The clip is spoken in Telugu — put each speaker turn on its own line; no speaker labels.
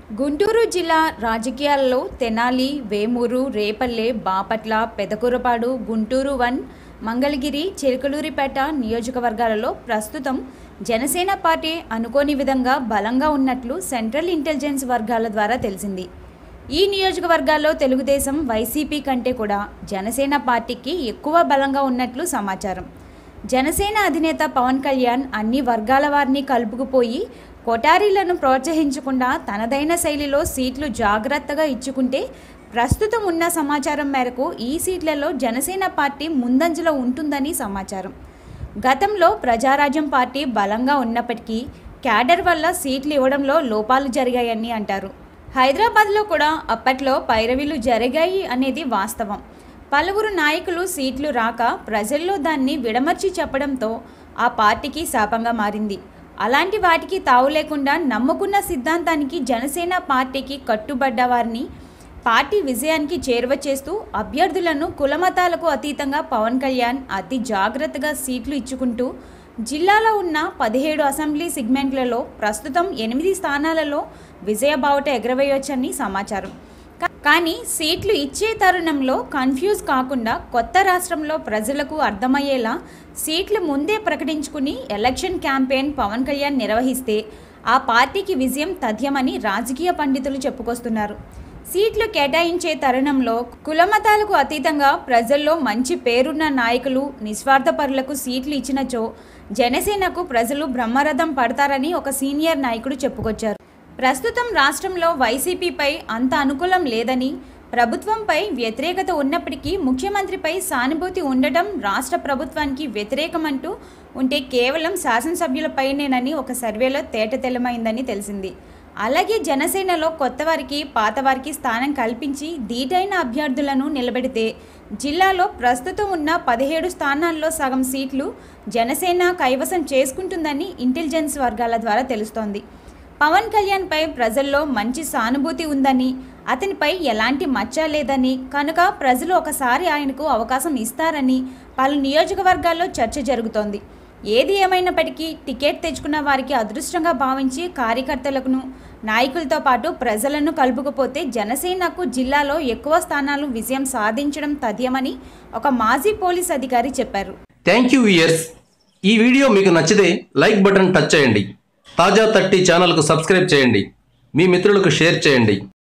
గుంటూరు జిల్లా రాజకీయాల్లో తెనాలి వేమూరు రేపల్లె బాపట్ల పెదకూరపాడు గుంటూరు వన్ మంగళగిరి చిలకలూరిపేట నియోజకవర్గాలలో ప్రస్తుతం జనసేన పార్టీ అనుకోని విధంగా బలంగా ఉన్నట్లు సెంట్రల్ ఇంటెలిజెన్స్ వర్గాల ద్వారా తెలిసింది ఈ నియోజకవర్గాల్లో తెలుగుదేశం వైసీపీ కంటే కూడా జనసేన పార్టీకి ఎక్కువ బలంగా ఉన్నట్లు సమాచారం జనసేన అధినేత పవన్ కళ్యాణ్ అన్ని వర్గాల వారిని కలుపుకుపోయి కొటారీలను ప్రోత్సహించకుండా తనదైన శైలిలో సీట్లు జాగ్రత్తగా ఇచ్చుకుంటే ప్రస్తుతం ఉన్న సమాచారం మేరకు ఈ సీట్లలో జనసేన పార్టీ ముందంజలో ఉంటుందని సమాచారం గతంలో ప్రజారాజ్యం పార్టీ బలంగా ఉన్నప్పటికీ క్యాడర్ వల్ల సీట్లు ఇవ్వడంలో లోపాలు జరిగాయని అంటారు హైదరాబాద్లో కూడా అప్పట్లో పైరవీలు జరిగాయి అనేది వాస్తవం పలువురు నాయకులు సీట్లు రాక ప్రజల్లో దాన్ని విడమర్చి చెప్పడంతో ఆ పార్టీకి శాపంగా మారింది అలాంటి వాటికి తావు లేకుండా నమ్ముకున్న సిద్ధాంతానికి జనసేన పార్టీకి కట్టుబడ్డ వారిని పార్టీ విజయానికి చేరువ చేస్తూ అభ్యర్థులను కులమతాలకు అతీతంగా పవన్ కళ్యాణ్ అతి జాగ్రత్తగా సీట్లు ఇచ్చుకుంటూ జిల్లాలో ఉన్న పదిహేడు అసెంబ్లీ సిగ్మెంట్లలో ప్రస్తుతం ఎనిమిది స్థానాలలో విజయబావుట ఎగరవేయొచ్చని సమాచారం కా- కానీ సీట్లు ఇచ్చే తరుణంలో కన్ఫ్యూజ్ కాకుండా కొత్త రాష్ట్రంలో ప్రజలకు అర్థమయ్యేలా సీట్లు ముందే ప్రకటించుకుని ఎలక్షన్ క్యాంపెయిన్ పవన్ కళ్యాణ్ నిర్వహిస్తే ఆ పార్టీకి విజయం తథ్యమని రాజకీయ పండితులు చెప్పుకొస్తున్నారు సీట్లు కేటాయించే తరుణంలో కులమతాలకు అతీతంగా ప్రజల్లో మంచి పేరున్న నాయకులు నిస్వార్థపరులకు సీట్లు ఇచ్చినచో జనసేనకు ప్రజలు బ్రహ్మరథం పడతారని ఒక సీనియర్ నాయకుడు చెప్పుకొచ్చారు ప్రస్తుతం రాష్ట్రంలో వైసీపీపై అంత అనుకూలం లేదని ప్రభుత్వంపై వ్యతిరేకత ఉన్నప్పటికీ ముఖ్యమంత్రిపై సానుభూతి ఉండటం రాష్ట్ర ప్రభుత్వానికి వ్యతిరేకమంటూ ఉంటే కేవలం శాసనసభ్యులపైనేనని ఒక సర్వేలో తేటతెల్లమైందని తెలిసింది అలాగే జనసేనలో కొత్త వారికి పాత వారికి స్థానం కల్పించి ధీటైన అభ్యర్థులను నిలబెడితే జిల్లాలో ప్రస్తుతం ఉన్న పదిహేడు స్థానాల్లో సగం సీట్లు జనసేన కైవసం చేసుకుంటుందని ఇంటెలిజెన్స్ వర్గాల ద్వారా తెలుస్తోంది పవన్ కళ్యాణ్పై ప్రజల్లో మంచి సానుభూతి ఉందని అతనిపై ఎలాంటి మచ్చ లేదని కనుక ప్రజలు ఒకసారి ఆయనకు అవకాశం ఇస్తారని పలు నియోజకవర్గాల్లో చర్చ జరుగుతోంది ఏది ఏమైనప్పటికీ టికెట్ తెచ్చుకున్న వారికి అదృష్టంగా భావించి కార్యకర్తలను నాయకులతో పాటు ప్రజలను కలుపుకుపోతే జనసేనకు జిల్లాలో ఎక్కువ స్థానాలు విజయం సాధించడం తథ్యమని ఒక మాజీ పోలీస్ అధికారి చెప్పారు
థ్యాంక్ యూ ఇయర్స్ ఈ వీడియో మీకు నచ్చితే లైక్ బటన్ టచ్ చేయండి తాజా థర్టీ ఛానల్కు సబ్స్క్రైబ్ చేయండి మీ మిత్రులకు షేర్ చేయండి